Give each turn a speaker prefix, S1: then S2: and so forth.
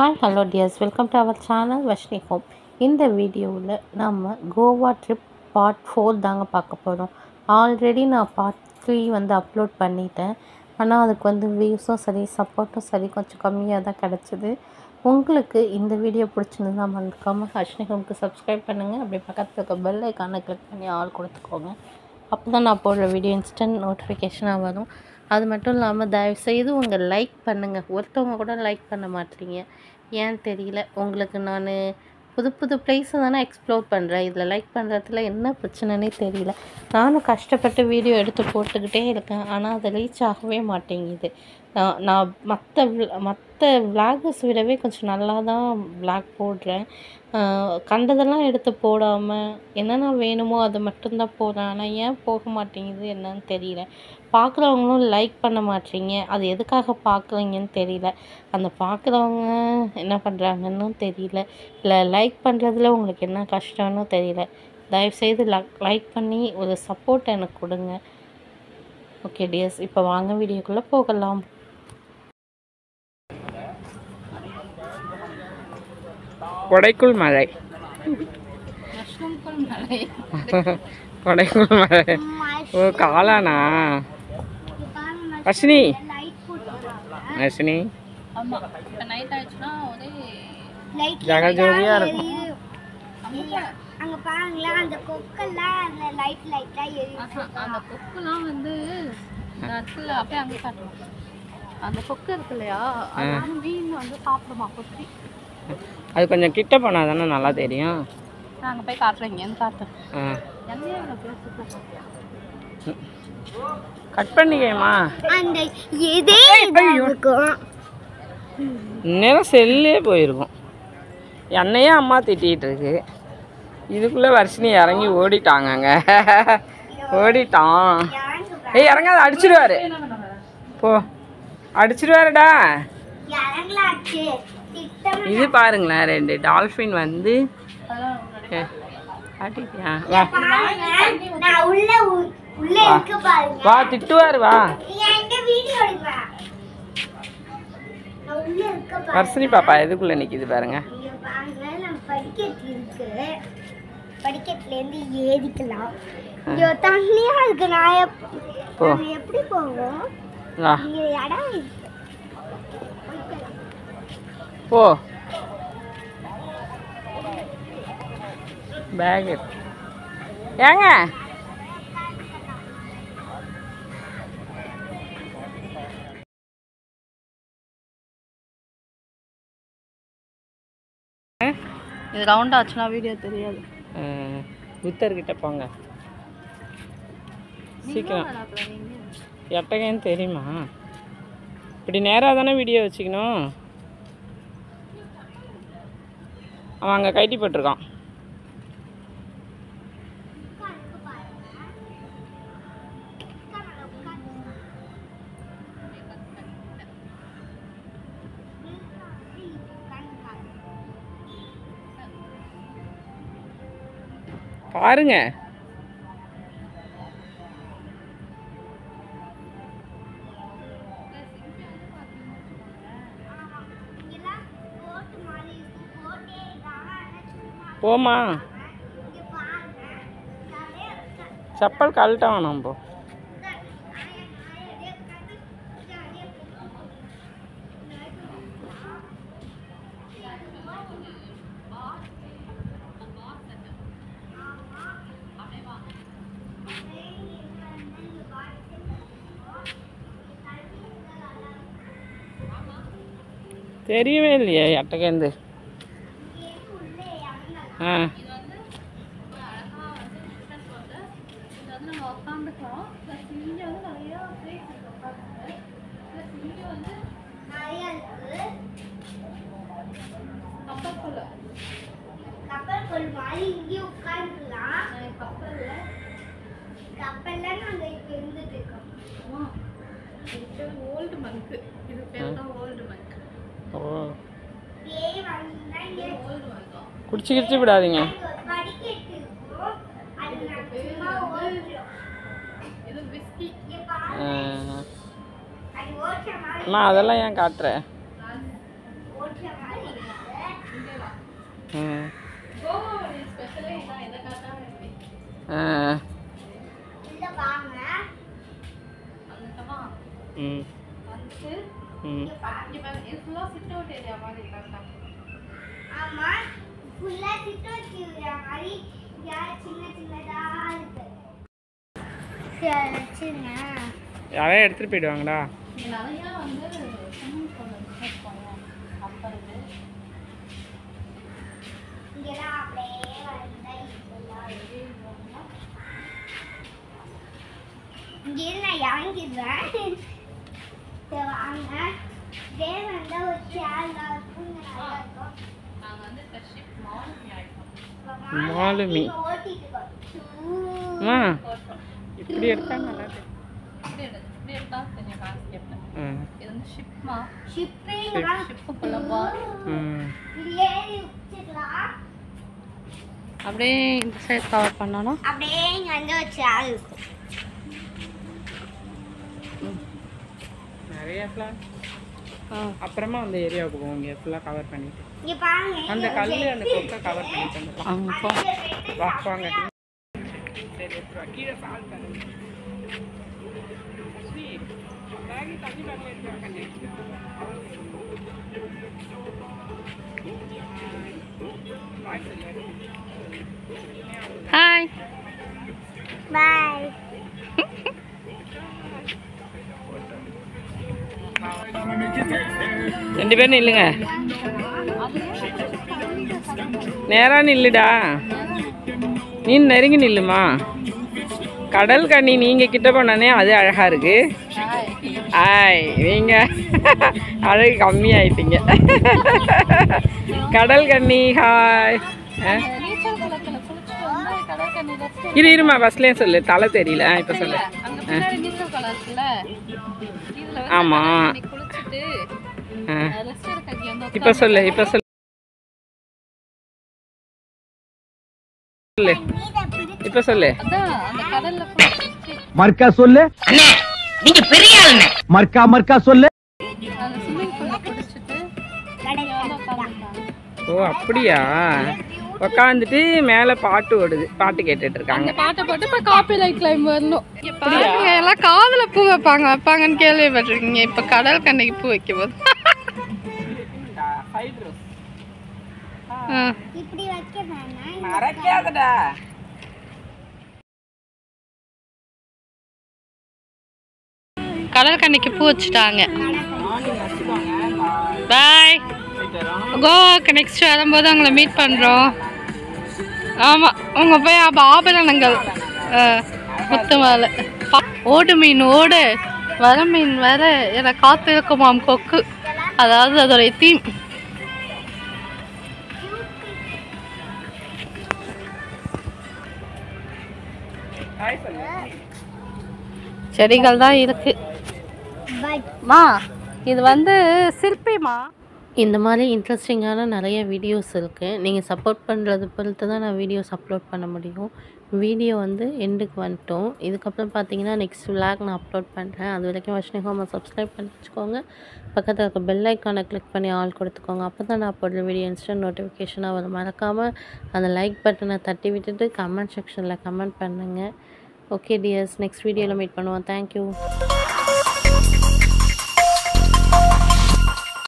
S1: Hi hello dears welcome to our channel Vashni home இந்த வீடியோவில் நம்ம கோவா ட்ரிப் பார்ட் ஃபோர் தாங்க பார்க்க போகிறோம் ஆல்ரெடி நான் பார்ட் த்ரீ வந்து அப்லோட் பண்ணிட்டேன் ஆனால் அதுக்கு வந்து வியூஸும் சரி சப்போர்ட்டும் சரி கொஞ்சம் கம்மியாக தான் கிடச்சிது உங்களுக்கு இந்த வீடியோ பிடிச்சிருந்தா மறக்காமல் ஹர்ஷினி ஹோம்க்கு சப்ஸ்கிரைப் பண்ணுங்கள் அப்படியே பக்கத்தில் இருக்க பெல் ஐக்கானை கிளிக் பண்ணி ஆள் கொடுத்துக்கோங்க அப்போ தான் நான் போடுற வீடியோ இன்ஸ்டன்ட் நோட்டிஃபிகேஷனாக வரும் அது மட்டும் இல்லாமல் தயவுசெய்து உங்கள் லைக் பண்ணுங்கள் ஒருத்தவங்க கூட லைக் பண்ண மாட்டீங்க ஏன் தெரியல உங்களுக்கு நான் புது புது பிளேஸை தானே எக்ஸ்ப்ளோர் பண்ணுறேன் இதில் லைக் பண்ணுறதுல என்ன பிரச்சனைனே தெரியல நானும் கஷ்டப்பட்டு வீடியோ எடுத்து போட்டுக்கிட்டே இருக்கேன் ஆனால் அது ரீச் ஆகவே மாட்டேங்குது நான் நான் மற்ற மற்ற விளாகர்ஸ் விடவே கொஞ்சம் நல்லா தான் விளாக் போடுறேன் ஆஹ் கண்டதெல்லாம் எடுத்து போடாமல் என்னென்ன வேணுமோ அது மட்டும்தான் போடுறேன் ஆனால் ஏன் போக மாட்டேங்குது என்னன்னு தெரியல பார்க்குறவங்களும் லைக் பண்ண மாட்டீங்க அது எதுக்காக பார்க்குறீங்கன்னு தெரியல அந்த பார்க்குறவங்க என்ன பண்ணுறாங்கன்னு தெரியல இல்லை லைக் பண்ணுறதுல உங்களுக்கு என்ன கஷ்டம்னு தெரியல தயவுசெய்து லைக் பண்ணி ஒரு சப்போர்ட் எனக்கு கொடுங்க ஓகே டியர்ஸ் இப்போ வாங்க வீடியோக்குள்ளே போகலாம்
S2: கொடைக்குள் மழை கொடைக்குள் மழை ஓ காளானா அஸ்வினி அஸ்வினி
S1: ஆமாம் இப்போ நைட் ஆயிடுச்சுன்னா ஒரே
S2: ஜெகஜோதியா இருக்கும்
S3: அங்க பாருங்களேன் அந்த கொக்கெல்லாம் அந்த லைட் லைட்டா எரியும்
S1: அந்த கொக்குலாம் வந்து இருக்குல்ல அப்படியே அங்கே காட்டுவோம் அந்த கொக்கு இருக்கு இல்லையா அது வந்து மீன் வந்து சாப்பிடுமா கொத்தி
S2: அது கொஞ்சம் கிட்ட போனால் தானே நல்லா தெரியும்
S1: நாங்கள் போய் காட்டுறோம் இங்கேருந்து காட்டுறோம்
S2: ஆ
S1: என்னையே இவ்வளோ பேசிட்டு
S2: கட் பண்ணிக்கேம்மா
S3: அந்த இதே இதா இருக்கும்
S2: இந்நேரம் செல்லே போயிருக்கும் என்னையே அம்மா திட்டிகிட்டு இருக்கு இதுக்குள்ளே வர்ஷினி இறங்கி ஓடிட்டாங்கங்க ஓடிட்டான் ஏய் இறங்காத அடிச்சிடுவாரு போ அடிச்சிடுவாருடா
S3: இறங்கலாச்சு திட்டம்
S2: இது பாருங்களேன் ரெண்டு டால்ஃபின் வந்து ஏ, காட்டிட்டியா? வா
S3: பாருங்க நான் உள்ள உ- உள்ள இருக்கு பாருங்க
S2: வா திட்டுவாரு வா
S3: நீ என்கிட்ட வீடியோ எடுப்பா நான் உள்ள இருக்க பாருங்க
S2: வர்ஷினி பாப்பா எதுக்குள்ளே நிற்கிது பாருங்க
S3: இங்க பாருங்க நம்ம படிக்கட்டு இருக்கு படிக்கட்டுல இருந்து ஏறிக்கலாம் இங்க தண்ணியா இருக்கு நான் எப்-
S2: போ
S3: நம்ம எப்படி போவோம்
S2: வா
S3: இங்க இடம் இருக்கு
S2: போ பேக் ஏங்க
S1: இது ரவுண்ட் ஆச்சுன்னா வீடியோ தெரியாது
S2: அஹ், புத்தர்கிட்ட போங்க சீக்கிரம் எட்டகைன்னு தெரியுமா இப்படி நேராக தானே வீடியோ வச்சுக்கணும் அவன் அங்கே கைட்டி போட்டிருக்கான் பாருங்க
S3: இங்கெல்லாம் போட்டு மாதிரி இருக்கு போட்டே இருக்காங்க ஆனா சும்மா
S2: போமா
S3: இங்க பாருங்க நிறைய இருக்கு.
S2: செப்பல் கழட்ட வேணாம் போ தெரியவே இல்லையே எட்டகேந்து ஆ
S1: நம்ம உட்காந்துக்கலாம் ப்ளஸ் இங்கே வந்து நிறையா பிளேஸ் இருக்கு உட்காந்துருக்கு ப்ளஸ் இங்கே வந்து
S3: நிறைய இருக்கு
S1: கப்பல்
S3: கப்பல் கொள் மாதிரி இங்கேயும் உட்காந்துக்கலாம்
S1: கப்பலில்
S3: கப்பல்ல நாங்க இப்ப இருந்துட்டு இருக்கோம்
S1: இது ஓல்டு மங்க் இது பேர் தான் ஓல்டு மங்க்
S2: ஓ
S3: பேய் வந்தா இங்க
S1: ஓல்டு மங்கம்
S2: குடிச்சு கிடிச்சு விடாதீங்க
S3: இங்க ஒரு படிக்கட்டு இருக்கும் அது நாங்க சும்மா ஓடுறோம்
S1: இது விஸ்கி
S3: இங்க பாருங்க
S2: ஆ.
S3: அது ஓட்டுற மாதிரி
S2: அம்மா அதெல்லாம் ஏன் காட்டுற
S3: ஓட்டுற மாதிரி
S2: ம் ஆ
S3: இல்ல வாங்க
S2: ம் ம்
S3: ஆமா ஃபுல்லா சிட்டு வச்சிருக்கிற மாதிரி யார் சின்ன சின்னதா இருக்கு சரி வச்சுருங்க
S2: யாரையும் எடுத்துகிட்டு போயிடுவாங்கடா
S3: இங்கெல்லாம் அப்படியே வந்தா இப்பெல்லாம் இங்கே நான் இறங்கிடுவேன் சரி வாங்க இதே வந்தா ஒரு சேர் இருக்கும் நல்லா இருக்கும்
S2: மாலுமி
S3: நீங்க ஓட்டிட்டு போ.
S2: அம்மா இப்படி எடுத்தா நல்லா இருக்கு. ம்
S3: ஷிப்பே இங்க வாங்க.
S2: ம்
S3: இது ஏறி வச்சுக்கலாம்.
S1: அப்படியே இந்த சைடு கவர் பண்ணாலும்
S3: அப்படியே இங்க வந்து ஒரு சேர் இருக்கும்
S2: நிறைய பிளான் அப்புறமா அந்த ஏரியாவுக்கு போவோம் இங்கே ஃபுல்லாக கவர் பண்ணிட்டு
S3: இங்க பாருங்க
S2: அந்த கல் அந்த கொக்கை கவர் பண்ணிட்டு வந்துடலாம்
S1: அங்கே போ
S2: வா வாங்க சரி எடுத்து வா. கீழே சால் தரேன் லட்சுமி, பேகு தண்ணி பேக்கில் எடுத்து வா கண்ணு. பாய் சொல்லு.
S1: ஹாய்
S3: பாய்
S2: ரெண்டு பேரும் நில்லுங்க நேரா நில்லுடா நீ நெருங்கி நில்லுமா கடல் கண்ணி நீங்க கிட்ட போனோடனே அது அழகா இருக்கு ஆய் நீங்க அழகு கம்மியாயிட்டீங்க கடல் கண்ணி ஹாய் அஹ். இரு இருமா பஸ்லேயே சொல்லு தலை தெரியல ஆ, இப்ப சொல்லு ஆமா ஆ. இப்ப சொல்லு இப்ப சொல்லு சொல்லு இப்ப சொல்லு
S4: மர்க்கா சொல்லு மர்க்கா மர்க்கா சொல்லு
S2: ஓ அப்படியா உக்காந்துட்டு மேல பாட்டு ஓடுது பாட்டு கேட்டுட்டு இருக்காங்க
S5: பாட்டை போட்டு இப்போ காப்பி லைட் கிளைம் வரணும் பாருங்க எல்லாம் காதுல பூ வைப்பாங்க வைப்பாங்கன்னு கேள்விப்பட்டிருக்கீங்க இப்போ கடல் கண்ணைக்கு பூ வைக்கும் போது ஆ.
S3: இப்படி வைக்க வேணாம்
S2: மறக்காதடா
S1: கடல் கண்ணிக்கு பூ வச்சுட்டாங்க பாய் கோவாக்கு நெக்ஸ்ட் வரும்போது உங்களை மீட் பண்ணுறோம் ஆமாம் உங்கள் போய் அப்போ ஆபரணங்கள் ஆ, முத்து மேலே ஓடு மீன் ஓடு வர மீன் வர என காத்திருக்குமாம் கொக்கு அதாவது அதோடைய தீம்
S2: ஹாய் சொல்லு
S1: செடிகள் தான் இருக்கு மா இது வந்து சிற்பிமா இந்த மாதிரி இன்ட்ரெஸ்டிங்கான நிறைய வீடியோஸ் இருக்குது நீங்கள் சப்போர்ட் பண்ணுறது பொறுத்து தான் நான் வீடியோஸ் அப்லோட் பண்ண முடியும் வீடியோ வந்து எண்டுக்கு வந்துட்டோம் இதுக்கப்புறம் பார்த்தீங்கன்னா நெக்ஸ்ட் விளாக் நான் அப்லோட் பண்ணுறேன் அது வரைக்கும் வஷ்ணி ஹோமை சப்ஸ்கிரைப் பண்ணி வச்சுக்கோங்க பக்கத்தில் இருக்க பெல் ஐக்கானை கிளிக் பண்ணி ஆல் கொடுத்துக்கோங்க அப்போ தான் நான் போடுற வீடியோ இன்ஸ்டன்ட் நோட்டிஃபிகேஷனாக வரும் மறக்காமல் அந்த லைக் பட்டனை தட்டி விட்டுட்டு கமெண்ட் செக்ஷனில் கமெண்ட் பண்ணுங்கள் ஓகே டியர்ஸ் நெக்ஸ்ட் வீடியோவில் மீட் பண்ணுவோம் தேங்க்யூ